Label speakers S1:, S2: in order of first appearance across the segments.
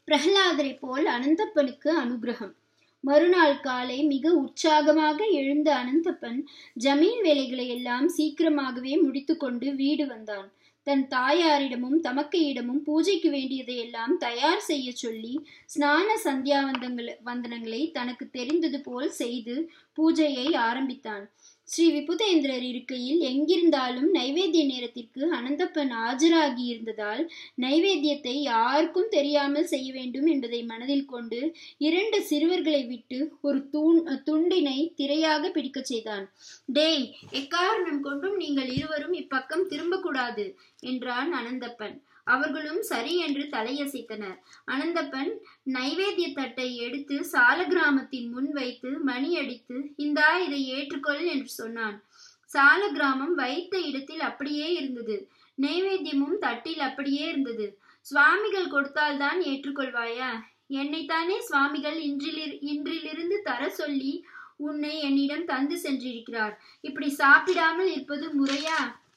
S1: பிரகலாதரை போல் அனந்தப்பனுக்கு அனுகிரகம் மறுநாள் காலை மிக உற்சாகமாக எழுந்த அனந்தப்பன் ஜமீன் வேலைகளை எல்லாம் சீக்கிரமாகவே முடித்துக்கொண்டு வீடு வந்தான் தன் தாயாரிடமும் தமக்கையிடமும் பூஜைக்கு வேண்டியதை எல்லாம் தயார் செய்ய சொல்லி ஸ்நான சந்தியாவந்தங்கள் வந்தனங்களை தனக்கு தெரிந்தது போல் செய்து பூஜையை ஆரம்பித்தான் ஸ்ரீ விபுதேந்திரர் இருக்கையில் எங்கிருந்தாலும் நைவேத்திய நேரத்திற்கு அனந்தப்பன் ஆஜராகி இருந்ததால் நைவேத்தியத்தை யாருக்கும் தெரியாமல் செய்ய வேண்டும் என்பதை மனதில் கொண்டு இரண்டு சிறுவர்களை விட்டு ஒரு தூண் துண்டினை திரையாக பிடிக்கச் செய்தான் டேய் எக்காரணம் கொண்டும் நீங்கள் இருவரும் இப்பக்கம் திரும்பக்கூடாது என்றான் அனந்தப்பன் அவர்களும் சரி என்று தலையசைத்தனர் அனந்தப்பன் நைவேத்திய தட்டை எடுத்து சால கிராமத்தின் முன் வைத்து மணி அடித்து இந்தா இதை ஏற்றுக்கொள் என்று சொன்னான் சால கிராமம் வைத்த இடத்தில் அப்படியே இருந்தது நைவேத்தியமும் தட்டில் அப்படியே இருந்தது சுவாமிகள் கொடுத்தால்தான் ஏற்றுக்கொள்வாயா என்னைத்தானே சுவாமிகள் இன்றிலிரு இன்றிலிருந்து தர சொல்லி உன்னை என்னிடம் தந்து சென்றிருக்கிறார் இப்படி சாப்பிடாமல் இருப்பது முறையா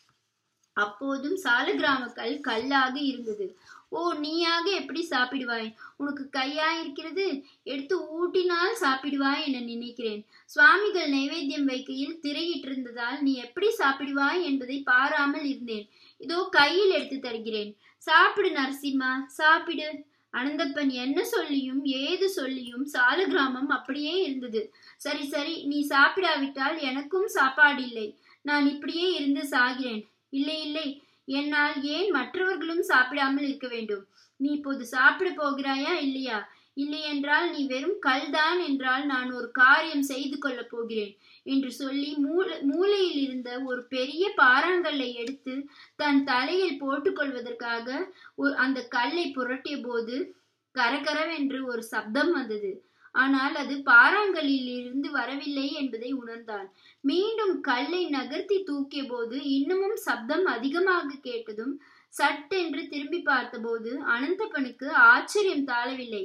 S1: அப்போதும் சாலகிராமக்கல் கல்லாக இருந்தது ஓ நீயாக எப்படி சாப்பிடுவாய் உனக்கு கையா இருக்கிறது எடுத்து ஊட்டினால் சாப்பிடுவாய் என நினைக்கிறேன் சுவாமிகள் நைவேத்தியம் வைக்கையில் திரையிட்டிருந்ததால் நீ எப்படி சாப்பிடுவாய் என்பதை பாராமல் இருந்தேன் இதோ கையில் எடுத்து தருகிறேன் சாப்பிடு நரசிம்மா சாப்பிடு அனந்தப்பன் என்ன சொல்லியும் ஏது சொல்லியும் சாலகிராமம் அப்படியே இருந்தது சரி சரி நீ சாப்பிடாவிட்டால் எனக்கும் சாப்பாடு இல்லை நான் இப்படியே இருந்து சாகிறேன் இல்லை இல்லை என்னால் ஏன் மற்றவர்களும் சாப்பிடாமல் இருக்க வேண்டும் நீ இப்போது சாப்பிட போகிறாயா இல்லையா இல்லை என்றால் நீ வெறும் கல்தான் என்றால் நான் ஒரு காரியம் செய்து கொள்ளப் போகிறேன் என்று சொல்லி மூல மூலையில் இருந்த ஒரு பெரிய பாறாங்கல்லை எடுத்து தன் தலையில் போட்டுக்கொள்வதற்காக அந்த கல்லை புரட்டிய போது கரகரவென்று ஒரு சப்தம் வந்தது ஆனால் அது பாறாங்கல்லில் இருந்து வரவில்லை என்பதை உணர்ந்தான் மீண்டும் கல்லை நகர்த்தி தூக்கிய போது இன்னமும் சப்தம் அதிகமாக கேட்டதும் சட்டென்று திரும்பி பார்த்தபோது அனந்தப்பனுக்கு ஆச்சரியம் தாழவில்லை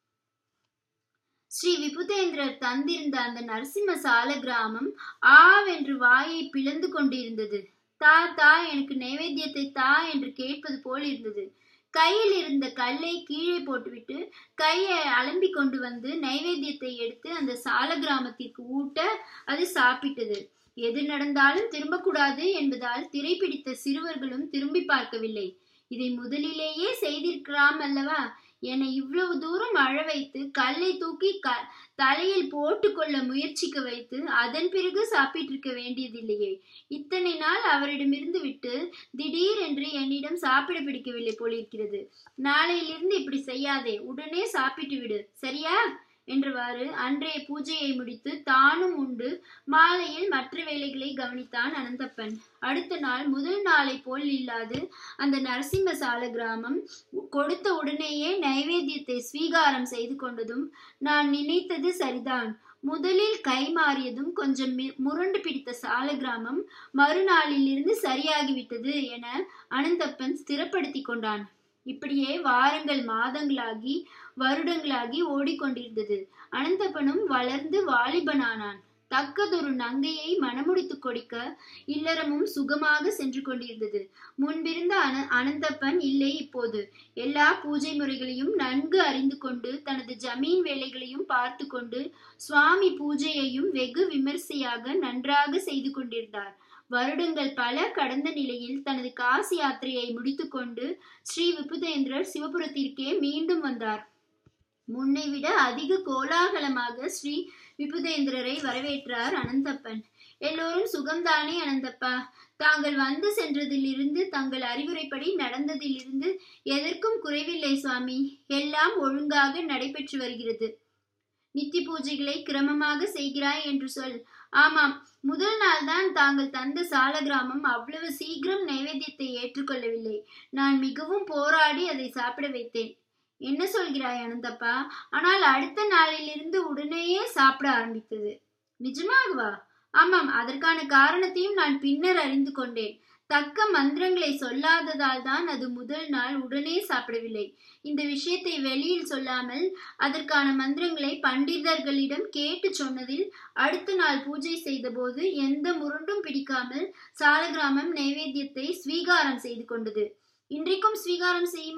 S1: ஸ்ரீ விபுதேந்திரர் தந்திருந்த அந்த நரசிம்ம சால கிராமம் ஆவென்று வாயை பிளந்து கொண்டிருந்தது தா தா எனக்கு நைவேத்தியத்தை தா என்று கேட்பது போல் இருந்தது கையில் இருந்த கல்லை கீழே போட்டுவிட்டு கையை அலம்பி கொண்டு வந்து நைவேத்தியத்தை எடுத்து அந்த சால கிராமத்திற்கு ஊட்ட அது சாப்பிட்டது எது நடந்தாலும் திரும்பக்கூடாது என்பதால் திரை பிடித்த சிறுவர்களும் திரும்பி பார்க்கவில்லை இதை முதலிலேயே செய்திருக்கலாம் அல்லவா என்னை இவ்வளவு தூரம் அழ வைத்து கல்லை தூக்கி க தலையில் போட்டுக்கொள்ள முயற்சிக்க வைத்து அதன் பிறகு சாப்பிட்டிருக்க வேண்டியதில்லையே இத்தனை நாள் அவரிடமிருந்து விட்டு திடீரென்று என்னிடம் சாப்பிட பிடிக்கவில்லை போலிருக்கிறது நாளையிலிருந்து இப்படி செய்யாதே உடனே சாப்பிட்டு விடு சரியா என்றவாறு அன்றைய பூஜையை முடித்து தானும் உண்டு மாலையில் மற்ற வேலைகளை கவனித்தான் அனந்தப்பன் அடுத்த நாள் முதல் நாளை போல் இல்லாது அந்த நரசிம்ம சால கிராமம் கொடுத்த உடனேயே நைவேத்தியத்தை ஸ்வீகாரம் செய்து கொண்டதும் நான் நினைத்தது சரிதான் முதலில் கை மாறியதும் கொஞ்சம் முரண்டு பிடித்த சால கிராமம் மறுநாளில் இருந்து சரியாகிவிட்டது என அனந்தப்பன் ஸ்திரப்படுத்தி கொண்டான் இப்படியே வாரங்கள் மாதங்களாகி வருடங்களாகி ஓடிக்கொண்டிருந்தது அனந்தப்பனும் வளர்ந்து வாலிபனானான் தக்கதொரு நங்கையை மணமுடித்து கொடுக்க இல்லறமும் சுகமாக சென்று கொண்டிருந்தது முன்பிருந்த அன அனந்தப்பன் இல்லை இப்போது எல்லா பூஜை முறைகளையும் நன்கு அறிந்து கொண்டு தனது ஜமீன் வேலைகளையும் பார்த்து கொண்டு சுவாமி பூஜையையும் வெகு விமர்சையாக நன்றாக செய்து கொண்டிருந்தார் வருடங்கள் பல கடந்த நிலையில் தனது காசி யாத்திரையை முடித்துக்கொண்டு ஸ்ரீ விபுதேந்திரர் சிவபுரத்திற்கே மீண்டும் வந்தார் முன்னை விட அதிக கோலாகலமாக ஸ்ரீ விபுதேந்திரரை வரவேற்றார் அனந்தப்பன் எல்லோரும் சுகம்தானே அனந்தப்பா தாங்கள் வந்து சென்றதிலிருந்து தங்கள் அறிவுரைப்படி நடந்ததிலிருந்து எதற்கும் குறைவில்லை சுவாமி எல்லாம் ஒழுங்காக நடைபெற்று வருகிறது நித்தி பூஜைகளை கிரமமாக செய்கிறாய் என்று சொல் ஆமாம் முதல் நாள் தான் தாங்கள் தந்த சால கிராமம் அவ்வளவு சீக்கிரம் நைவேத்தியத்தை ஏற்றுக்கொள்ளவில்லை நான் மிகவும் போராடி அதை சாப்பிட வைத்தேன் என்ன சொல்கிறாய் அனந்தப்பா ஆனால் அடுத்த நாளிலிருந்து உடனேயே சாப்பிட ஆரம்பித்தது நிஜமாகவா ஆமாம் அதற்கான காரணத்தையும் நான் பின்னர் அறிந்து கொண்டேன் தக்க மந்திரங்களை சொல்லாததால் தான் அது முதல் நாள் உடனே சாப்பிடவில்லை இந்த விஷயத்தை வெளியில் சொல்லாமல் அதற்கான மந்திரங்களை பண்டிதர்களிடம் கேட்டு சொன்னதில் அடுத்த நாள் பூஜை செய்தபோது எந்த முரண்டும் பிடிக்காமல் சாலகிராமம் நைவேத்தியத்தை ஸ்வீகாரம் செய்து கொண்டது இன்றைக்கும் ஸ்வீகாரம் செய்யுமா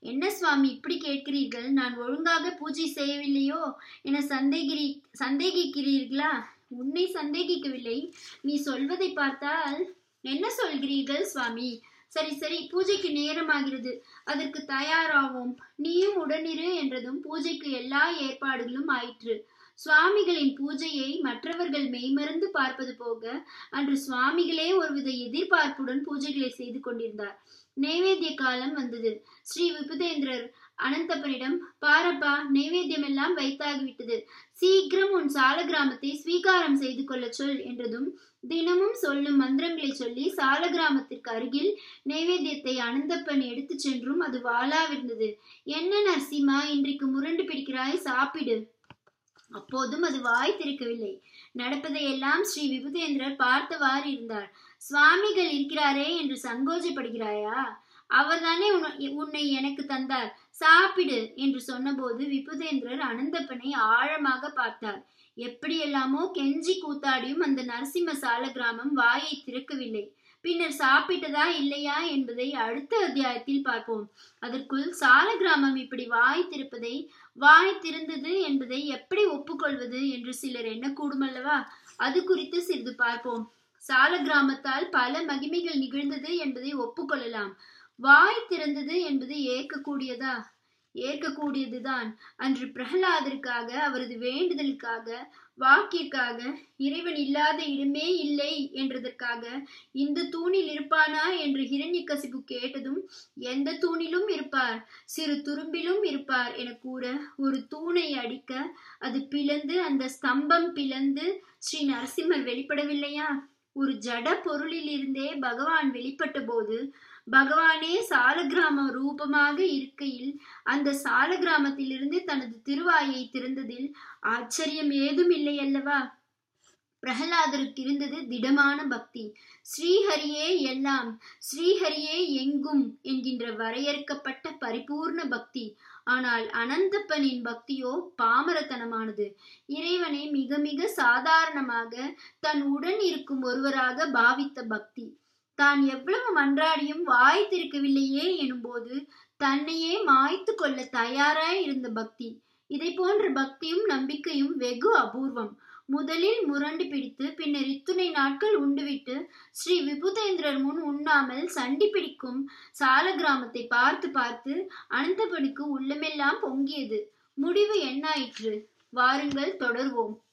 S1: என்ன சுவாமி இப்படி கேட்கிறீர்கள் நான் ஒழுங்காக பூஜை செய்யவில்லையோ என சந்தேகிரி சந்தேகிக்கிறீர்களா உன்னை சந்தேகிக்கவில்லை நீ சொல்வதை பார்த்தால் என்ன சொல்கிறீர்கள் சுவாமி சரி சரி பூஜைக்கு நேரமாகிறது அதற்கு தயாராவோம் நீயும் உடனிரு என்றதும் பூஜைக்கு எல்லா ஏற்பாடுகளும் ஆயிற்று சுவாமிகளின் பூஜையை மற்றவர்கள் மெய்மறந்து பார்ப்பது போக அன்று சுவாமிகளே ஒருவித எதிர்பார்ப்புடன் பூஜைகளை செய்து கொண்டிருந்தார் நைவேத்திய காலம் வந்தது ஸ்ரீ விபுதேந்திரர் அனந்தப்பனிடம் பாரப்பா நைவேத்தியம் எல்லாம் வைத்தாகிவிட்டது சீக்கிரம் உன் சால கிராமத்தை ஸ்வீகாரம் செய்து கொள்ள சொல் என்றதும் தினமும் சொல்லும் மந்திரங்களை சொல்லி சால கிராமத்திற்கு அருகில் நைவேத்தியத்தை அனந்தப்பன் எடுத்து சென்றும் அது வாளாவிருந்தது என்ன நரசிம்மா இன்றைக்கு முரண்டு பிடிக்கிறாய் சாப்பிடு அப்போதும் அது வாய் திறக்கவில்லை நடப்பதையெல்லாம் ஸ்ரீ விபுதேந்திரர் பார்த்தவாறு இருந்தார் சுவாமிகள் இருக்கிறாரே என்று சங்கோஜப்படுகிறாயா அவர்தானே உன்னை எனக்கு தந்தார் சாப்பிடு என்று சொன்னபோது விபுதேந்திரர் அனந்தப்பனை ஆழமாக பார்த்தார் எப்படியெல்லாமோ கெஞ்சி கூத்தாடியும் அந்த நரசிம்ம சால கிராமம் வாயை திறக்கவில்லை பின்னர் சாப்பிட்டதா இல்லையா என்பதை அடுத்த அத்தியாயத்தில் பார்ப்போம் அதற்குள் சால கிராமம் இப்படி வாய் திறப்பதை வாய் திறந்தது என்பதை எப்படி ஒப்புக்கொள்வது என்று சிலர் எண்ணக்கூடும் அல்லவா அது குறித்து சிறிது பார்ப்போம் சால கிராமத்தால் பல மகிமைகள் நிகழ்ந்தது என்பதை ஒப்புக்கொள்ளலாம் வாய் திறந்தது என்பது ஏற்கக்கூடியதா ஏற்கக்கூடியதுதான் அன்று பிரகலாதருக்காக அவரது வேண்டுதலுக்காக வாக்கிற்காக இறைவன் இல்லாத இடமே இல்லை என்றதற்காக இந்த தூணில் இருப்பானா என்று ஹிரண்யகசிபு கேட்டதும் எந்த தூணிலும் இருப்பார் சிறு துரும்பிலும் இருப்பார் என கூற ஒரு தூணை அடிக்க அது பிளந்து அந்த ஸ்தம்பம் பிளந்து ஸ்ரீ நரசிம்மர் வெளிப்படவில்லையா ஒரு ஜட பொருளில் இருந்தே பகவான் வெளிப்பட்ட போது பகவானே சாலக்கிராம ரூபமாக இருக்கையில் அந்த சால கிராமத்திலிருந்து தனது திருவாயை திறந்ததில் ஆச்சரியம் ஏதும் இல்லை அல்லவா பிரகலாதருக்கு இருந்தது திடமான பக்தி ஸ்ரீஹரியே எல்லாம் ஸ்ரீஹரியே எங்கும் என்கின்ற வரையறுக்கப்பட்ட பரிபூர்ண பக்தி ஆனால் அனந்தப்பனின் பக்தியோ பாமரத்தனமானது இறைவனை மிக மிக சாதாரணமாக தன் உடன் இருக்கும் ஒருவராக பாவித்த பக்தி தான் எவ்வளவு மன்றாடியும் வாய் திறக்கவில்லையே எனும்போது தன்னையே மாய்த்து கொள்ள தயாராய் இருந்த பக்தி இதை போன்ற பக்தியும் நம்பிக்கையும் வெகு அபூர்வம் முதலில் முரண்டு பிடித்து பின்னர் இத்துணை நாட்கள் உண்டுவிட்டு ஸ்ரீ விபுதேந்திரர் முன் உண்ணாமல் சண்டி பிடிக்கும் சால கிராமத்தை பார்த்து பார்த்து அனந்தபனுக்கு உள்ளமெல்லாம் பொங்கியது முடிவு என்னாயிற்று வாருங்கள் தொடர்வோம்